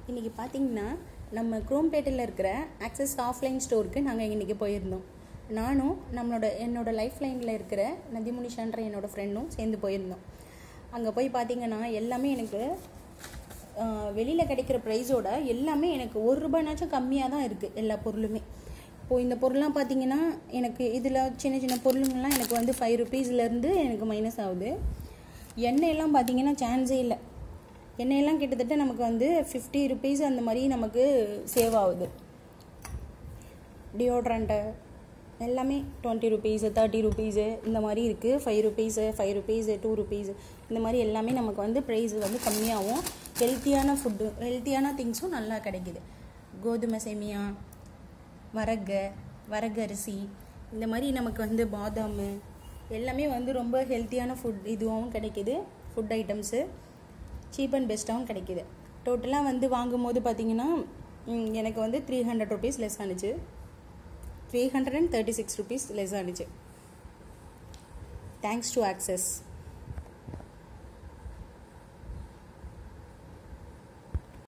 இன்றைக்கி பார்த்தீங்கன்னா நம்ம குரோம்பேட்டையில் இருக்கிற ஆக்சஸ் ஆஃப்லைன் ஸ்டோருக்கு நாங்கள் இன்றைக்கி போயிருந்தோம் நானும் நம்மளோட என்னோட லைஃப் லைனில் இருக்கிற நதிமுனிஷான்ற என்னோட ஃப்ரெண்டும் சேர்ந்து போயிருந்தோம் அங்கே போய் பார்த்தீங்கன்னா எல்லாமே எனக்கு வெளியில் கிடைக்கிற ப்ரைஸோட எல்லாமே எனக்கு ஒரு ரூபாய்னாச்சும் கம்மியாக தான் இருக்குது எல்லா பொருளுமே இப்போது இந்த பொருள்லாம் பார்த்தீங்கன்னா எனக்கு இதில் சின்ன சின்ன பொருளுங்கள்லாம் எனக்கு வந்து ஃபைவ் ருபீஸ்லேருந்து எனக்கு மைனஸ் ஆகுது எண்ணெயெல்லாம் பார்த்தீங்கன்னா சான்ஸே இல்லை எண்ணெயெல்லாம் கிட்டத்தட்ட நமக்கு வந்து ஃபிஃப்டி ருபீஸ் அந்த மாதிரி நமக்கு சேவ் ஆகுது டியோட்ரண்ட்டு எல்லாமே டுவெண்ட்டி ருபீஸு தேர்ட்டி ருபீஸு இந்த மாதிரி இருக்குது five rupees five rupees two rupees இந்த மாதிரி எல்லாமே நமக்கு வந்து ப்ரைஸ் வந்து கம்மியாகவும் ஹெல்த்தியான ஃபுட்டு ஹெல்த்தியான திங்ஸும் நல்லா கிடைக்கிது கோதுமை சேமியா வரகு வரகு அரிசி இந்த மாதிரி நமக்கு வந்து பாதாம் எல்லாமே வந்து ரொம்ப ஹெல்த்தியான ஃபுட் இதுவும் கிடைக்கிது ஃபுட் ஐட்டம்ஸு சீப் அண்ட் பெஸ்ட்டாகவும் கிடைக்கிது டோட்டலாக வந்து வாங்கும்போது பார்த்தீங்கன்னா எனக்கு வந்து த்ரீ ஹண்ட்ரட் ருபீஸ் லெஸ் ஆனிச்சு three hundred and thirty six rupees less ஆனிச்சு தேங்க்ஸ் டு ஆக்சஸ்